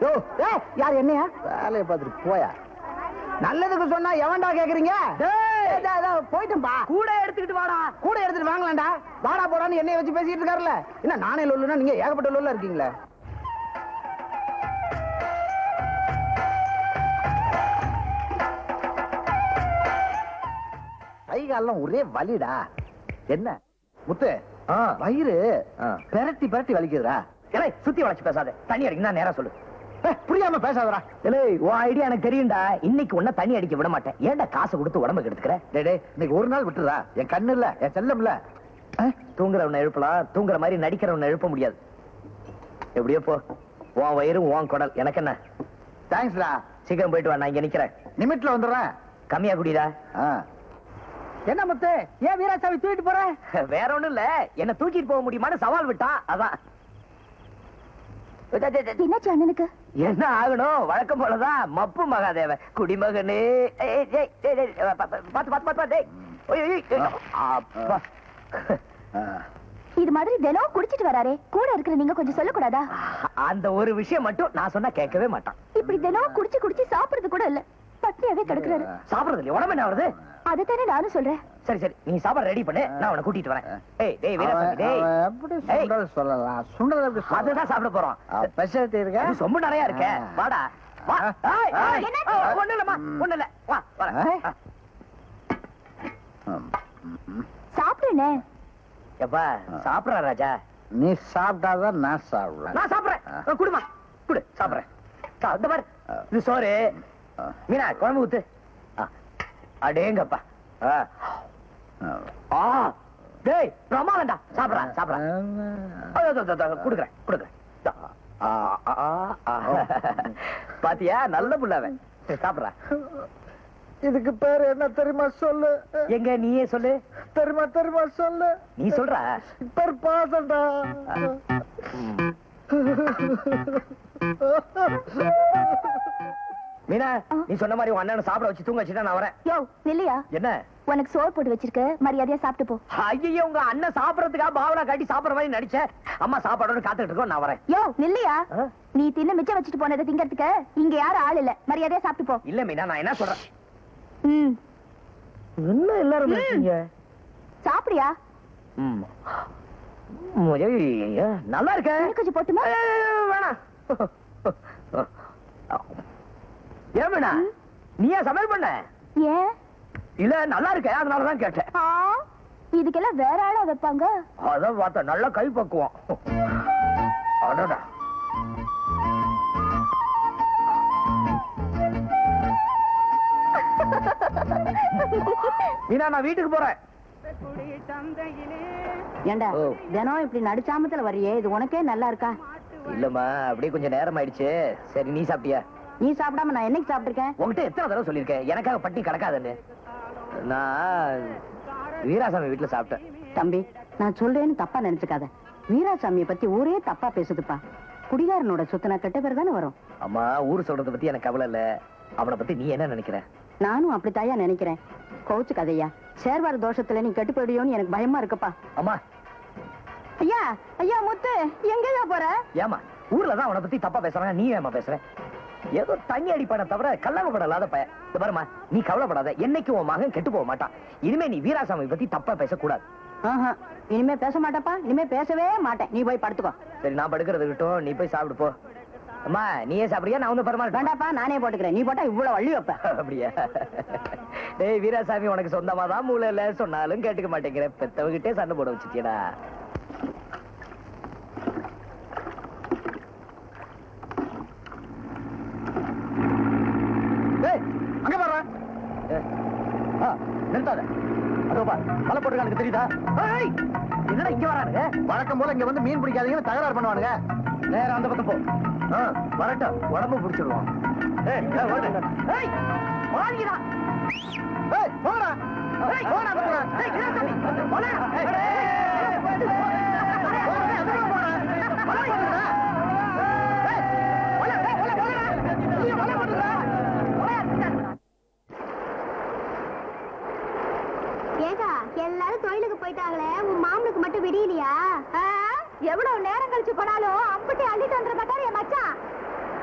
யோ ஏய் யார் என்னையா வேலையை பார்த்துட்டு போயா நல்லதுக்கு சொன்னா எவன்டா கேக்குறீங்க ஏய், இதோ, இதோ, போயிட்டேன்பா கூட எடுத்துக்கிட்டு வாடா கூட எடுத்துட்டு வாங்கலாம்டா வாடா போடான்னு என்னைய வச்சு பேசிட்டு இருக்காருல்ல என்ன நானே லொல்லுனா நீங்க ஏகப்பட்ட லொல்ல இருக்கீங்களே கை காலெல்லாம் ஒரே வலிடா என்ன முத்து வயிறு பெரட்டி பெரட்டி வலிக்குதுடா ஏலே சுத்தி வளைச்சு பேசாத தண்ணி அடிக்க நான் நேரா சொல்லு ஏய், புரியாம பேசாதடா ஏலே உன் ஐடியா எனக்கு தெரியும்டா இன்னைக்கு உன்ன தண்ணி அடிக்க விட மாட்டேன் ஏன்டா காசு கொடுத்து உடம்புக்கு எடுத்துக்கிற டேய் டேய் இன்னைக்கு ஒரு நாள் விட்டுறா என் கண்ணு இல்ல என் செல்லம் இல்ல தூங்குறவனை எழுப்பலாம் தூங்குற மாதிரி நடிக்கிறவனை எழுப்ப முடியாது எப்படியோ போ உன் வயிறு உன் குடல் எனக்கு என்ன தேங்க்ஸ்டா சீக்கிரம் போயிட்டு வா நான் இங்க நிக்கிறேன் நிமிட்ல வந்துடுறேன் கம்மியா குடிடா ஆ. என்ன முத்து ஏன் வீராசாமி தூக்கிட்டு போற வேற ஒண்ணும் இல்ல என்ன தூக்கிட்டு போக முடியுமான்னு சவால் விட்டான் அதான் என்னாச்சு அண்ணனுக்கு என்ன ஆகணும் வழக்கம் போலதான் மப்பு மகாதேவ குடிமகனே ஏய், ஏய், ஏய், ஏய், ஏய், பா- பா- பாத்து பாத்து பாத்து பாத்து ஏய். ஓய், ஓய், ஓய். அப்பா. ஆ. இது மாதிரி தினம் குடிச்சிட்டு வராரே கூட இருக்கிற நீங்க கொஞ்சம் சொல்லக்கூடாதா அந்த ஒரு விஷயம் மட்டும் நான் சொன்னா கேட்கவே மாட்டான் இப்படி தினம் குடிச்சு குடிச்சு சாப்பிடுறது கூட இல்ல பட்னியாவே கிடக்குறாரு சாப்பிடுறது இல்லையா உடம்பு என்ன வருது அதுதானே நானும் சொல்றேன் சரி சரி நீ சாப்பாடு ரெடி பண்ணு நான் உன்னை கூட்டிட்டு வரேன் ஏய் டேய் வீரசாமி அவன் டேய் அவன் எப்படி ஏய். சுண்டல் சொல்லலாம் சுண்டல் எப்படி சொல்லலாம்? அதுதான் சாப்பிட போறோம் அவன் ஸ்பெஷாலிட்டி இருக்க இது சொம்பு நிறைய இருக்க ஆ. வாடா வா ஆ. ஏய், ஏய், என்ன? ஆ, ஒண்ணும் இல்லம்மா ம். ஒண்ணும் இல்ல வா வரேன் ஆ. ஆ. ம், ம், ம். சாப்பிடுனே எப்பா சாப்பிடுறா ராஜா நீ சாப்பிட்டாதான் நான் சாப்பிடுவேன் நான் சாப்பிடுறேன் ஆ. ஆ, குடுமா குடு சாப்பிடுறேன் சா, இந்த பாரு ஆ. இது சோறு ஆ. மீனா குழம்பு ஊத்து ஆ. அடேங்கப்பா ஆ. ஆ. ஆ டேய் பிரமாதம்டா சாப்பிடுறா சாப்பிடுறா அதோ, அதோ, அதோ, அதோ, குடுக்குறேன் குடுக்குறேன் இதோ. ஆ, ஆ, ஆ, ஆ. பாத்தியா நல்ல புள்ளவன் சாப்பிடுறா இதுக்கு பேர் என்ன தெரியுமா சொல்லு எங்க நீயே சொல்லு தெரியுமா தெரியுமா சொல்லு நீ சொல்றா பேர் பாசண்டா மீனா நீ சொன்ன மாதிரி உன் அண்ணனை சாப்பிட வச்சு தூங்க வச்சுட்டா நான் வரேன் யோ இல்லையா என்ன உனக்கு சோறு போட்டு வச்சிருக்க மரியாதையா சாப்பிட்டு போ ஐயோ உங்க அண்ணன் சாப்பிடறதுக்காக பாவலா காட்டி சாப்பிடுற மாதிரி நடிச்சேன் அம்மா சாப்பாடோட காத்துட்டு இருக்கோம் நான் வரேன் யோ இல்லையா ஆ? நீ தின்னு மிச்சம் வச்சுட்டு போனதை திங்கறதுக்கு இங்க யாரும் ஆள் இல்ல மரியாதையா சாப்பிட்டு போ இல்ல மீனா நான் என்ன சொல்றேன் ம் என்ன எல்லாரும் இருக்கீங்க சாப்பிடியா ம். ம், ஐயோ, ஐயோ, நல்லா இருக்க இன்னும் கொஞ்சம் போட்டுமா வேணாம் ஏன் மீனா நீ ஏன் சமையல் பண்ண ஏன் இல்ல நல்லா இருக்க அதனாலதான் கேட்டேன் ஆ, இதுக்கெல்லாம் வேற ஆளா வைப்பாங்க அதான் பார்த்தா நல்லா கை பக்குவோம் அடடா மீனா நான் வீட்டுக்கு போறேன் ஏண்டா ஓ. தினம் இப்படி நடுச்சாமத்துல வரியே இது உனக்கே நல்லா இருக்கா இல்லம்மா அப்படியே கொஞ்சம் நேரம் ஆயிடுச்சு சரி நீ சாப்பிட்டியா நீ சாப்பிடாம நான் என்னைக்கு சாப்பிட்டிருக்கேன் உன்கிட்ட எத்தனை தடவை சொல்லியிருக்கேன் எனக்காக பட்டி கிடக்காதுன்னு நான் வீராசாமி வீட்டுல சாப்பிட்டேன் தம்பி நான் சொல்றேன்னு தப்பா நினைச்சுக்காத வீராசாமியை பத்தி ஊரே தப்பா பேசுதுப்பா குடிகாரனோட சொத்துனா கெட்ட பேர் தானே வரும் அம்மா ஊர் சொல்றத பத்தி எனக்கு கவலை இல்ல அவனை பத்தி நீ என்ன நினைக்கிற நானும் அப்படித்தாயா நினைக்கிறேன் கோச்சு கதையா சேர்வார தோஷத்துல நீ கெட்டு போயிடுயோன்னு எனக்கு பயமா இருக்குப்பா அம்மா ஐயா ஐயா முத்து எங்கயா போற ஏமா ஊர்ல தான் அவனை பத்தி தப்பா பேசுறாங்க நீ ஏமா பேசுற ஏதோ தண்ணி அடிப்பான தவிர கல்லாமப்பட இல்லாத பையன் இந்த பாருமா நீ கவலைப்படாத என்னைக்கு உன் மகன் கெட்டு போக மாட்டான் இனிமே நீ வீராசாமி பத்தி தப்பா பேசக்கூடாது ஆஹா, இனிமே பேச மாட்டப்பா இனிமே பேசவே மாட்டேன் நீ போய் படுத்துக்கோ சரி நான் படுக்கிறது இருக்கட்டும் நீ போய் சாப்பிடு போ அம்மா நீயே சாப்பிடுறியா நான் வந்து பரமாட்டேன் வேண்டாப்பா நானே போட்டுக்கிறேன் நீ போட்டா இவ்வளவு வள்ளி வைப்ப அப்படியா டேய் வீராசாமி உனக்கு சொந்தமா தான் மூளை இல்ல சொன்னாலும் கேட்டுக்க மாட்டேங்கிற பெத்தவகிட்டே சண்டை போட வச்சுட்டியடா டேய் அங்க பாரு ஏய், ஆ, நிறுத்தாத அதோ பா மலை போட்டுருக்கானுக்கு தெரியுதா ஏய், என்னடா இங்க வரானுங்க வழக்கம் போல இங்க வந்து மீன் பிடிக்காதீங்கன்னு தகராறு பண்ணுவானுங்க நேரா அந்த பக்கம் போ ஆ, வரட்டும் உடம்பு பிடிச்சிடுவோம் ஏய், ஏய், ஓடு. ஏய், வாங்கிடா. ஏய் போடா ஏய், போடா போடா ஏய், வீராசாமி, போடா. ஏய், ஏய், ஏய், ஏய், ஏய், ஏய், ஏகா எல்லாரும் தொழிலுக்கு போயிட்டாங்களே உன் மாமனுக்கு மட்டும் விடியலையா எவ்வளவு நேரம் கழிச்சு போனாலும் அம்புட்டி அள்ளிட்டு வந்துட மாட்டாரு என் மச்சான்